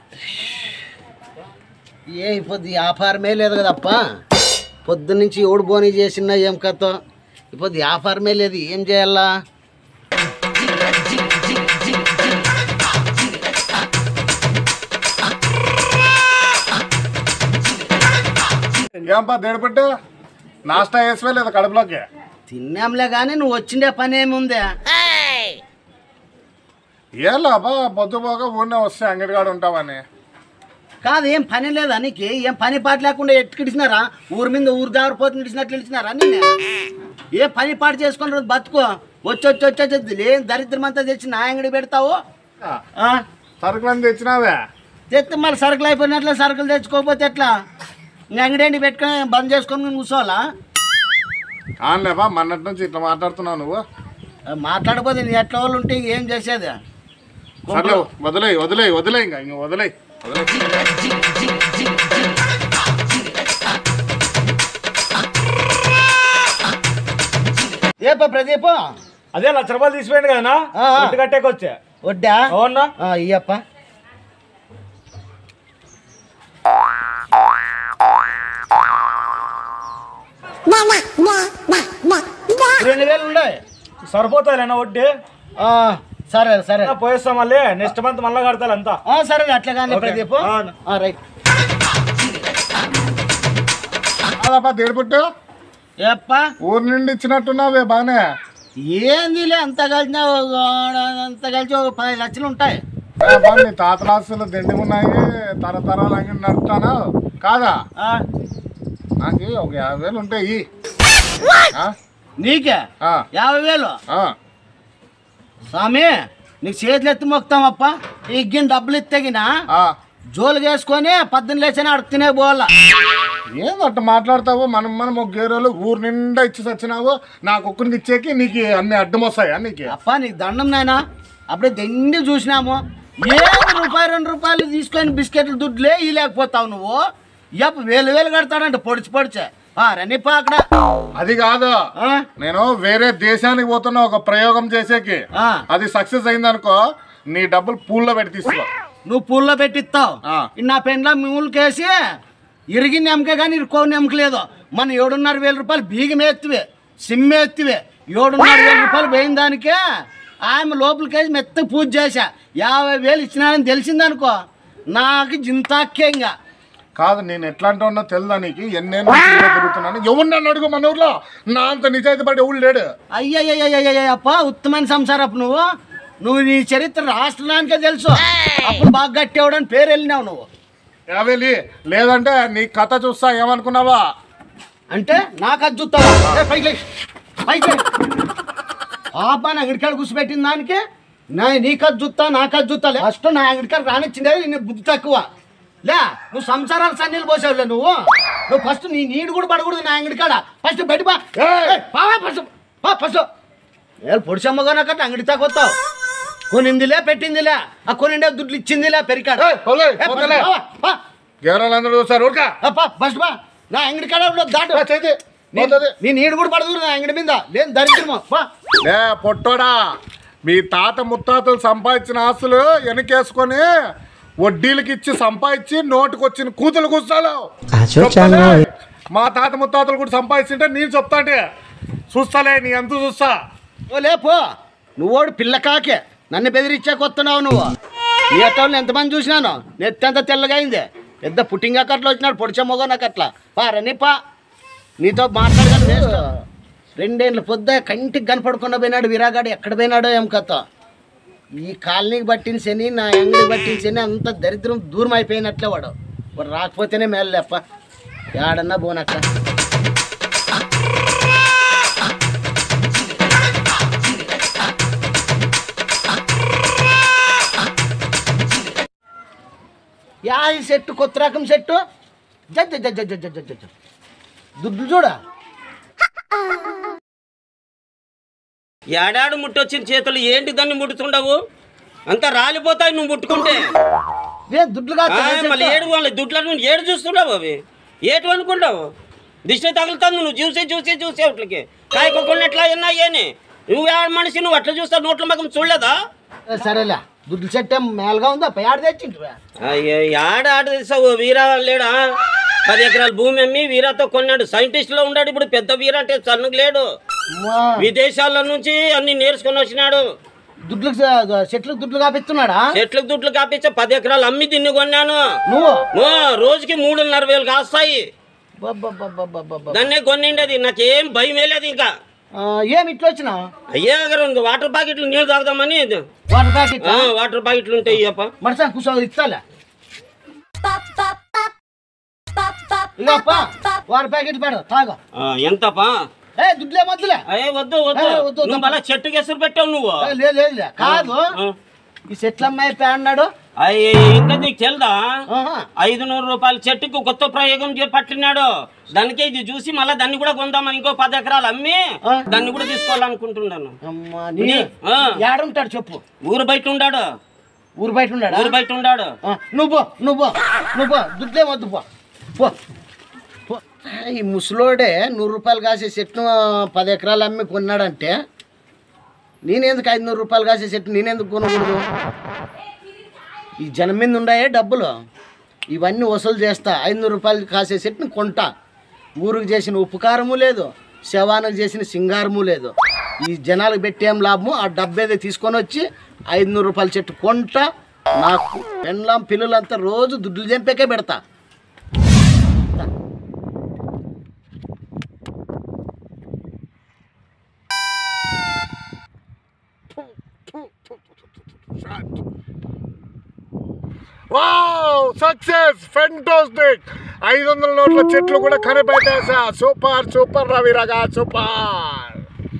ఏ ఇప్పుడు వ్యాపారమే లేదు కదప్ప పొద్దున్నుంచి ఎవడు బోని చేసిన ఏం కథ ఇప్పుడు వ్యాపారమే లేదు ఏం చేయాలా ఏంపా దేడిపెట్టు నాస్టా వేసివే లేదా కడుపులోకి తిన్నాంలే కానీ నువ్వు వచ్చిండే పని ఏముందే ఏం లాభా పొద్దుపోక ఊరినే వస్తే అంగడికాడు ఉంటావని కాదు ఏం పని లేదా నీకు ఏం పని పాట లేకుండా ఎట్టుకిడిచినారా ఊరి మీద ఊరు దారిపోతుంది ఇడిచినట్లు ఇడిచినారా నిన్నే ఏ పని పాట చేసుకుని రోజు బతుకో వచ్చి వచ్చి వచ్చి వచ్చి ఏం దరిద్రం అంతా తెచ్చి నా అంగడి పెడతావు ఆ? సరుకులని తెచ్చినావే తెస్తే మళ్ళీ సరుకులు అయిపోయినట్లు సరుకులు తెచ్చుకోకపోతే ఎట్లా ఇంక అంగడి ఏంటి పెట్టుకొని బంద్ చేసుకొని కూర్చోవాలా ఆన్లేపా మొన్నటి నుంచి ఇట్లా మాట్లాడుతున్నావు నువ్వు ఆ, మాట్లాడకపోతే నీ ఎట్లా వాళ్ళు ఉంటే ఏం చేసేది సర్లే వదిలేయి వదిలేయి వదిలేయి ఇంకా ఇంక వదిలేయి వదిలేయి ఏపా ప్రదీప్ అదే లక్ష రూపాయలు తీసిపోయింది కదా ఆ, ఆ. ఇంటి కట్టేకి వచ్చా వడ్డా అవునా ఆ, ఇయ్యప్ప రెండు వేలు ఉన్నాయి సరిపోతాయిలేనా వడ్డీ ఆ, సరే సరే ఆ, పోయేస్తాం మళ్ళీ నెక్స్ట్ మంత్ మళ్ళీ కడతాను అంతా ఆ, సరే అట్లా కానీ ఓకే. ప్రదీప్ ఆ. ఆ, రైట్ కాదప్పా దేడిపెట్టు ఏప్ప ఊరి నుండి ఇచ్చినట్టున్నావే బానే ఏందిలే అంత కలిసిన అంత కలిసి ఒక పది లక్షలు ఉంటాయి ఏపా, నీ తాతరాస్తులు దిండి ఉన్నాయి తరతరాలు అంగి నడుపుతాను కాదా ఆ, నాకు ఒక యాభై వేలు ఉంటాయి ఆ? నీకే ఆ, యాభై వేలు ఆ. స్వామి నీకు చేతులు ఎత్తి మొక్తామప్ప ఇగ్గిన డబ్బులు ఇత్తగిన ఆ. జోలు వేసుకొని పద్దెనిమిది లేచిన అడుగుతూనే పోవాలా ఏంది అట్ట మాట్లాడతావు మనం మనం ఒక గేరోలు ఊరు నిండా ఇచ్చి సచ్చినావు నాకు ఒక్కరికి ఇచ్చేకి నీకు అన్ని అడ్డం వస్తాయా నీకు అప్ప నీకు దండం నాయనా అప్పుడే దండి చూసినాము ఏడు రూపాయలు రెండు రూపాయలు తీసుకొని బిస్కెట్లు దుడ్లే ఇలేకపోతావు నువ్వు ఎప్ప వేలు వేలు కడతాడంట పొడిచి పొడిచే రనిపా అక్కడ అది కాదు ఆ? నేను వేరే దేశానికి పోతున్నా ఒక ప్రయోగం చేసేకి ఆ. అది సక్సెస్ అయిందనుకో నీ డబ్బులు పూల్లో పెట్టి తీసుకో నువ్వు పూల్లో పెట్టిస్తావు ఆ. నా పెండ్ల మూలకేసి ఇరిగి నెమ్మకే కానీ ఇరుకో నెమ్మకలేదు మన ఏడున్నర వేల రూపాయలు బీగం ఎత్తివే సిమ్ ఎత్తివే ఏడున్నర వేల రూపాయలు పోయిన దానికే ఆమె లోపలికేసి మెత్త పూజ చేశా యాభై వేలు ఇచ్చినానని తెలిసిందనుకో నాకు జింతాక్కే ఇంకా కాదు నేను ఎట్లాంటి ఉన్నా తెలుదా నీకు ఎన్నేళ్ళు నుంచి ఇలా తిరుగుతున్నాను ఎవరు నన్ను అడుగు మన ఊర్లో నా అంత నిజాయితీ పడి ఎవడు లేడు అయ్యయ్యయ్యయ్యప్ప ఉత్తమైన సంసారపు నువ్వు నువ్వు నీ చరిత్ర రాష్ట్రానికే తెలుసు అప్పుడు బాగా గట్టేవాడని పేరు వెళ్ళినావు నువ్వు యావేలి లేదంటే నీ కథ చూస్తా ఏమనుకున్నావా అంటే నాకు అది చూస్తావా ఏ, పైకి లే. పైకి లే. పాప నా అంగడికాడ కూర్చోబెట్టిన దానికి నా నీకు అది చూస్తా నాకు అది చూస్తా ఫస్ట్ నా అంగడికాడ రానిచ్చిందే నీ బుద్ధి తక్కువ లే నువ్వు సంసారాలు సన్నీళ్ళు పోసావులే నువ్వు నువ్వు ఫస్ట్ నీ నీడు కూడా పడకూడదు నా అంగడికాడ ఫస్ట్ బయట బా ఏయ్! ఏయ్, బావా ఫస్ట్ బా ఫస్ట్ ఏ పొడిచమ్మగా నాకంటే అంగడి దాకా వస్తావు కొనిందిలే పెట్టిందిలే ఆ కొనిండే దుడ్లు ఇచ్చిందిలే పెరికాడు ఏయ్, పోలే, పోతలే. గేరాలందరూ చూస్తారు ఊరుకా ఫస్ట్ బా నా అంగడి కాడ దాటు ఆ, చేతి నీ- పోతది. నీ నీడు కూడా పడదు నా అంగడి మీద లేదు దరిద్రమా బా లే పొట్టోడా మీ తాత ముత్తాతలు సంపాదించిన ఆస్తులు వెనకేసుకొని వడ్డీలకి ఇచ్చి సంపాదించి నోటుకొచ్చిన కూతులు కూర్చోలు మా తాత ముత్తాతలు కూడా సంపాదించింటే నేను చెప్తాంటే చూస్తాలే నీ ఎంత చూస్తా ఓ లేపో నువ్వోడు పిల్ల కాకే నన్ను బెదిరించాక వస్తున్నావు నువ్వు నీ అట్టోళ్ళు ఎంతమంది చూసినాను నెత్తంత తెల్లగా అయింది పెద్ద పుట్టింగ్ అక్కట్లో వచ్చినాడు పొడిచే మొగ నాకు అట్లా పారని పా నీతో మాట్లాడగానే వేస్ట్ రెండేళ్ళ పొద్దు కంటికి కనపడకుండా పోయినాడు విరాగాడు ఎక్కడ పోయినాడో ఏం కథ ఈ కాలనీకి పట్టిన శని నా అంగడికి పట్టిన శని అంత దరిద్రం దూరం అయిపోయినట్లే వాడు వాడు రాకపోతేనే మేలు లేప్ప ఏడన్నా పోనక్క యా ఈ సెట్టు కొత్త రకం సెట్టు జడ్జ జడ్జ జడ్జ జడ్జ జడ్జ దుడ్డు చూడ ఏడాడు ముట్టొచ్చిన చేతులు ఏంటి దాన్ని ముట్టుతుండవు అంత రాలిపోతాయి నువ్వు ముట్టుకుంటే ఏ దుడ్లు కాదు ఆ, మళ్ళీ ఏడు వాళ్ళ దుడ్లను ఏడు చూస్తుండవు అవి ఏటు అనుకుంటావు దిష్టి తగులుతుంది నువ్వు చూసి చూసి చూసి వాటికి కాయకొకుండా ఎట్లా అయినా ఏని నువ్వు ఏ మనిషి నువ్వు అట్లా చూస్తావు నోట్ల మగం చూడలేదా సరేలే దుడ్లు చెట్టు ఏం మేలుగా ఉందా పై ఆడ తెచ్చింటివా అయ్యో ఆడ ఆడ తెస్తావు వీరా లేడా పది ఎకరాల భూమి అమ్మి వీరాతో కొన్నాడు సైంటిస్ట్ లో ఉన్నాడు ఇప్పుడు పెద్ద వీరా అంటే సన్నుకు లేడు అమ్మా, విదేశాల నుంచి అన్ని నేర్చుకొని వచ్చినాడు దుడ్లకు స- చెట్లకు దుడ్లు కాపిస్తున్నాడా చెట్లకు దుట్లు కాపించే పది ఎకరాలు అమ్మి తిన్ని కొన్నాను నువ్వు ఓ, రోజుకి మూడున్నర వేలు కాస్తాయి బబ్బబ్బబ్బబ్బబ్బబ్బ. దాన్నే కొనిండేది నాకేం భయం లేదు ఇంకా ఆ, ఏం ఇట్లా వచ్చినావు అయ్యా గారు ఇంక వాటర్ ప్యాకెట్లు నీళ్ళు తాగుదామని వాటర్ ప్యాకెట్ ఆ, వాటర్ ప్యాకెట్లు ఉంటాయి అప్ప మడసా కూర్చో ఇస్తాలే ఇక అప్ప వాటర్ ప్యాకెట్ పెడ తాగా ఎంతపా ఏ దుడ్లే మధ్యలే అయ్యే వద్దు వద్దు ఏ, వద్దు, వద్దు. నువ్వు మళ్ళా చెట్టుకి ఎసురు పెట్టావు నువ్వు ఏ, లేదు లేదులే కాదు ఆ. ఈ చెట్ల అమ్మాయి పే అన్నాడు అయ్యి ఇంకా నీకు తెలుదా ఆహా. ఐదు నూరు రూపాయల చెట్టుకు కొత్త ప్రయోగం చే- పట్టినాడు దానికే ఇది చూసి మళ్ళీ దాన్ని కూడా కొందామని ఇంకో పది ఎకరాలు అమ్మి ఆ. దాన్ని కూడా తీసుకోవాలనుకుంటున్నాను అమ్మా నీ ఆ. ఏడుంటాడు చెప్పు ఊరు బయట ఉండాడు ఊరు బయట ఉన్నాడా ఊరు బయట ఉండాడు ఆ, నువ్వు పో నువ్వు పో నువ్వు పో దుడ్లే వద్దు పో పో పో. ఈ ముసలోడే నూరు రూపాయలు కాసే చెట్టు పది ఎకరాలు అమ్మి కొన్నాడంటే నేనెందుకు ఐదు నూరు రూపాయలు కాసే చెట్టు నేనెందుకు కొనకూడదు ఈ జనం మీద ఉన్నాయే డబ్బులు ఇవన్నీ వసూలు చేస్తా ఐదు రూపాయలు కాసే చెట్టుని కొంటా ఊరికి చేసిన ఉపకారము లేదు శవానికి చేసిన సింగారము లేదు ఈ జనాలకు పెట్టేం లాభము ఆ డబ్బేదో తీసుకొని వచ్చి ఐదు రూపాయల చెట్టు కొంటా నాకు పెండ్లాం పిల్లలంతా రోజు దుడ్లు చంపేకే పెడతా వావ్ సక్సెస్ ఫెంటాస్టిక్ ఐదు వందల నోట్ల చెట్లు కూడా కనిపెట్టేసా సూపర్ సూపర్ రవిరగా సూపర్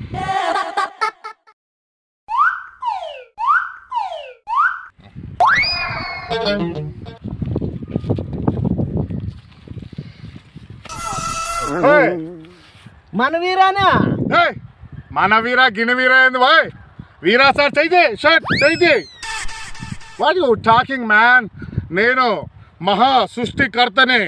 Hey, మన వీరానా hey, మన వీరా గిన వీరా ఏంది బాయ్ వీరా సార్ చైతే షర్ట్ చైతే వాట్ యు టాకింగ్ మ్యాన్ నేను మహా సృష్టికర్తనే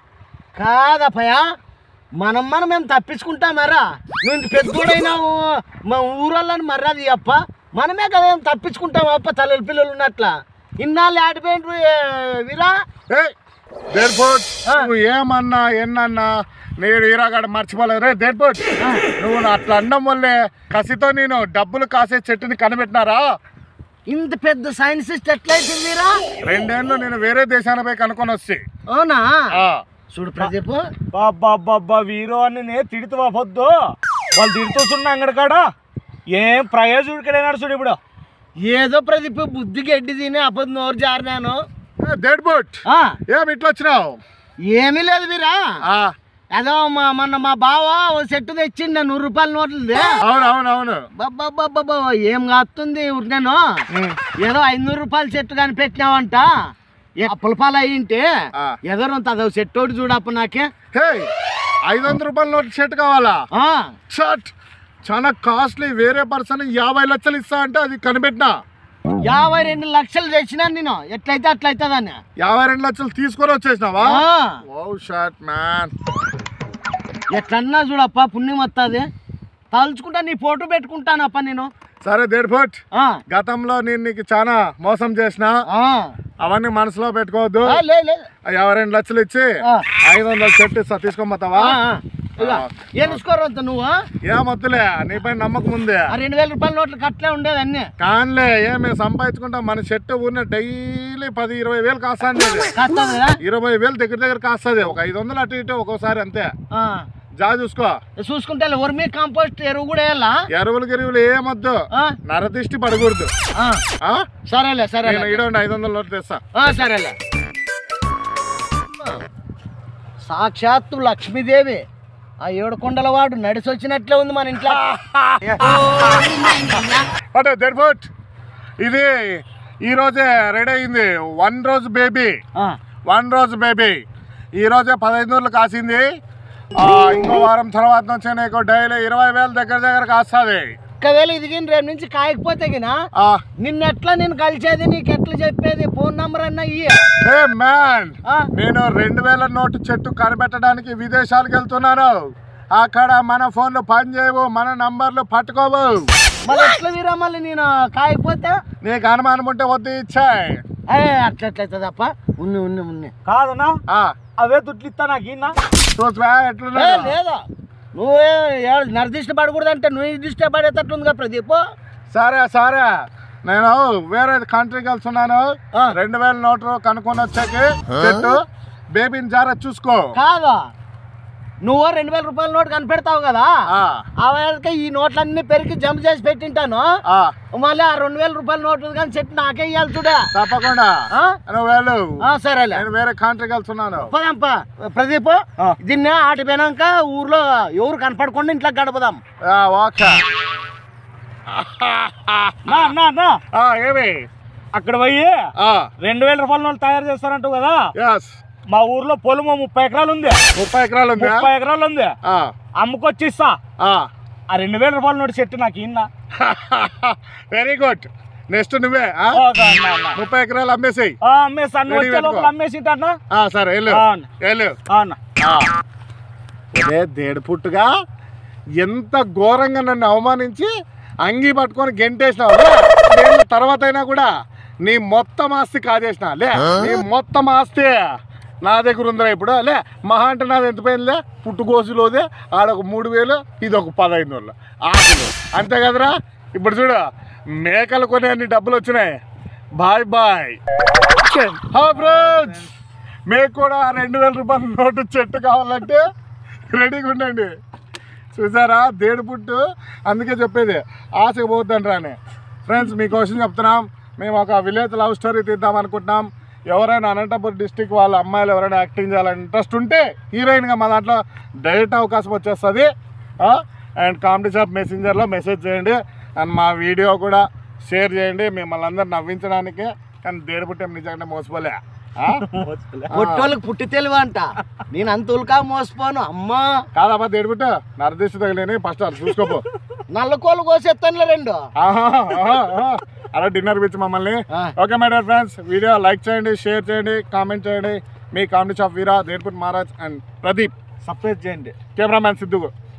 కాదపయా మనం మనం మేము తప్పించుకుంటామరా నువ్వు ఇంత పెద్దోడైనావు మా ఊరోళ్ళని మర్యాద అప్ప మనమే కదా ఏం తప్పించుకుంటాం అప్ప తల్లి పిల్లలు ఉన్నట్ల ఇన్నాళ్ళు ఆడిపోయిండ్రు ఏ, వీరా దేర్ఫోర్ట్ ఆ. నువ్వు ఏమన్నా ఎన్నన్నా నేను ఈరాగాడ మర్చిపోలేదు రే దేర్ఫోర్ట్ నువ్వు నా అట్లా అన్నం వల్లే కసితో నేను డబ్బులు కాసే చెట్టుని కనిపెట్టినారా ఇంత పెద్ద సైన్సిస్ట్ ఎట్లయితే వీరా రెండేళ్ళు నేను వేరే దేశానికి పోయి కనుక్కొని వస్తే అవునా ఆ. చూడు ప్రదీప్ బాబ్బా వీరో అని నే తిడుతావా పొద్దు వాళ్ళు తిడుతున్నా అంగడికాడ ఏం ప్రయోజకుడికైనా చూడు ఇప్పుడు ఏదో ప్రదీప్ బుద్ధి గడ్డి తిని అబద్ధం నోరు జారినాను ఏ, దేర్ఫోర్ట్ ఆ, ఏం ఇట్లా వచ్చినావు ఏమీ లేదు వీరా ఆ, అదో మా మొన్న మా బావ ఓ సెట్టు తెచ్చిండ నూరు రూపాయల నోట్లది అవును అవును అవును బాబా ఏం కాస్తుంది నేను ఉమ్. ఏదో ఐనూరు రూపాయల చెట్టు కానీ పెట్టినావంట ఏ అప్పుల పాలు అయ్యింటే ఆ. ఏదో అంత అదో చెట్టు ఒకటి చూడప్ప నాకే హే ఐదు వందల రూపాయల నోట్ షర్ట్ కావాలా ఆ, షర్ట్ చాలా కాస్ట్లీ వేరే పర్సన్ యాభై లక్షలు ఇస్తా అంటే అది కనిపెట్టినా యాభై రెండు లక్షలు తెచ్చినా నేను ఎట్లయితే అట్లయితుందని యాభై రెండు లక్షలు తీసుకొని వచ్చేసినావా ఆ, ఓ షర్ట్ మ్యాన్ ఎట్లన్నా చూడప్ప పుణ్యం వస్తుంది తలుచుకుంటా నీ ఫోటో పెట్టుకుంటానప్ప నేను సరే దేర్ఫోట్ ఆ, గతంలో నేను నీకు చాలా మోసం చేసిన ఆ. అవన్నీ మనసులో పెట్టుకోవద్దు ఆ, లే లే. ఆ యాభై రెండు లక్షలు ఇచ్చి ఆ. ఐదు వందల షర్ట్ ఇస్తా తీసుకోమంటావా ఆ, ఆ. ఇదిగో, ఏం తీసుకోరంత నువ్వు ఆ? ఏమొద్దులే నీపై నమ్మకం ఉంది ఆ రెండు వేల రూపాయల నోట్లు కట్టలే ఉండేది అన్నీ కాన్లే ఏ మేము సంపాదించుకుంటాం మన షర్ట్ ఊరిన డైలీ పది ఇరవై వేలు కాస్తాండి కాస్తుంది కదా ఇరవై వేలు దగ్గర దగ్గర కాస్తుంది ఒక ఐదు వందలు అటు ఇటు ఒక్కోసారి అంతే ఆ. జా చూసుకో చూసుకుంటే వర్మీ కాంపోస్ట్ ఎరువు కూడా వేయాలా ఎరువులు గిరువులు ఏమొద్దు ఆ? నరదిష్టి పడకూడదు ఆ. ఆ? సరేలే సరేలే నేను ఇడవండి ఐదు వందల నోట్లు తెస్తా ఆ, సరేలే సాక్షాత్తు లక్ష్మీదేవి ఆ ఏడు కొండల వాడు నడిచి వచ్చినట్లే ఉంది మన ఇంట్లో అంటే దెర్ఫోట్ ఇది ఈ రోజే రెడీ అయింది వన్ రోజు బేబీ ఆ, వన్ రోజు బేబీ ఈ రోజే పదహైదు నూరులు కాసింది ఆ, ఇంకో వారం తర్వాత నుంచి నీకు డైలీ ఇరవై వేలు దగ్గర దగ్గర కాస్తుంది ఒకవేళ ఇది గిన రేపు నుంచి కాయకపోతే గినా నిన్న ఎట్లా నేను కలిసేది నీకు ఎట్లా చెప్పేది ఫోన్ నంబర్ అన్నా ఇయ్య హే మ్యాన్ ఆ. నేను రెండు వేల నోటు చెట్టు కనిపెట్టడానికి విదేశాలకు వెళ్తున్నాను అక్కడ మన ఫోన్లు పనిచేయవు మన నంబర్లు పట్టుకోవు మళ్ళీ ఎట్లా వీరా మళ్ళీ నేను కాయకపోతే నీకు అనుమానం ఉంటే వద్దు ఇచ్చాయి ఏ అట్లా ఎట్లయితే తప్ప ఉన్ని ఉన్ని ఉన్ని కాదన్నా ఆ, అవే దుడ్లు ఇస్తా నాకు ఈయన చూసివా ఏ, ఎట్లున్నా లేదా నువ్వే ఏ- నరదిష్ట పడకూడదు అంటే నువ్వు దిష్ట పడేటట్లుందిగా ప్రదీప్ సరే సరే నేను వేరే కంట్రీకి వెళ్తున్నాను ఆ. రెండు వేల నోటు కనుక్కొని వచ్చాకి చెట్టు బేబీని జారా చూసుకో కాదా నువ్వు రెండు వేల రూపాయల నోటు కనిపెడతావు కదా ఆ, ఆ వేళకి ఈ నోట్లన్నీ పెరిగి జంప్ చేసి పెట్టింటాను ఆ, మళ్ళీ ఆ రెండు వేల రూపాయల నోట్లు కానీ చెట్టు నాకే ఇవ్వాలి చూడ తప్పకుండా ఆ? నువ్వు వెళ్ళు ఆ, సరేలే నేను వేరే కంట్రీకి వెళ్తున్నాను పదాంపా ప్రదీప్ ఆ. దీన్ని ఆటి పోయినాక ఊర్లో ఎవరు కనపడకుండా ఇంట్లో గడపదాం ఆ, ఓకే నా అన్నా అన్నా ఆ, ఏమి అక్కడ పోయి రెండు వేల రూపాయల నోళ్ళు తయారు చేస్తారంటావు కదా ఎస్ మా ఊర్లో పొలము ముప్పై ఎకరాలు ఉంది ముప్పై ఎకరాలు ఉందా ముప్పై ఎకరాలు ఉంది ఆ, అమ్ముకొచ్చి ఇస్తా ఆ. ఆ రెండు వేల రూపాయల నోటు చెట్టు నాకు ఇన్నా వెరీ గుడ్ నెక్స్ట్ నువ్వే ఆ? ముప్పై ఎకరాలు అమ్మేసేయి అమ్మేసి అన్న Ready వచ్చే పెట్టుకో. లోపల అమ్మేసి అన్న ఆ, సరే వెళ్ళు అవును. వెళ్ళు అన్న అదే దేడు పుట్టుగా ఎంత ఘోరంగా నన్ను అవమానించి అంగి పట్టుకొని గెంటేసినావు నేను తర్వాత అయినా కూడా నీ మొత్తం ఆస్తి కాజేసిన లే నీ మొత్తం ఆస్తి నా దగ్గర ఉందిరా ఇప్పుడు లే మహా అంటే నాది ఎంత పోయిందిలే పుట్టుకోసులోదే ఆడొక మూడు వేలు ఇది ఒక పదహైదు వేలు ఆకులు అంతే కదరా ఇప్పుడు చూడు మేకలు కొని అన్ని డబ్బులు వచ్చినాయి బాయ్ బాయ్ హా ఫ్రెండ్స్ మీకు కూడా ఆ రెండు వేల రూపాయల నోటు చెట్టు కావాలంటే రెడీగా ఉండండి చూసారా దేడు పుట్టు అందుకే చెప్పేది ఆశకు పోద్దండి రాని ఫ్రెండ్స్ మీకోసం చెప్తున్నాం మేము ఒక విలేజ్ లవ్ స్టోరీ తీద్దాం అనుకుంటున్నాం ఎవరైనా అనంతపురం డిస్టిక్ వాళ్ళ అమ్మాయిలు ఎవరైనా యాక్టింగ్ చేయాలని ఇంట్రెస్ట్ ఉంటే హీరోయిన్గా మా దాంట్లో డైరెక్ట్ అవకాశం వచ్చేస్తుంది అండ్ కామెడీ షాప్ మెసెంజర్లో మెసేజ్ చేయండి అండ్ మా వీడియో కూడా షేర్ చేయండి మిమ్మల్ని అందరు నవ్వించడానికి కానీ దేడు పుట్టి నిజంగానే మోసపోలే ఆ? పొట్టోళ్ళకి పుట్టి తెలివి అంట నేను అంత ఉల్కా మోసపోను అమ్మా కాదమ్మా దేడు పుట్ట నరదీసి తగిలేని ఫస్ట్ అది చూసుకోపో నల్లకోళ్ళు కోసేస్తానులే రెండు ఆహా, ఆహా, ఆహా. అలా డిన్నర్ పిచ్చి మమ్మల్ని ఆ. Okay my dear friends video like చేయండి షేర్ చేయండి కామెంట్ చేయండి మీ కామెడీ షాప్ వీరా దేర్పుట్ మహారాజ్ అండ్ ప్రదీప్ సపరేట్ చేయండి కెమెరామ్యాన్ సిద్ధు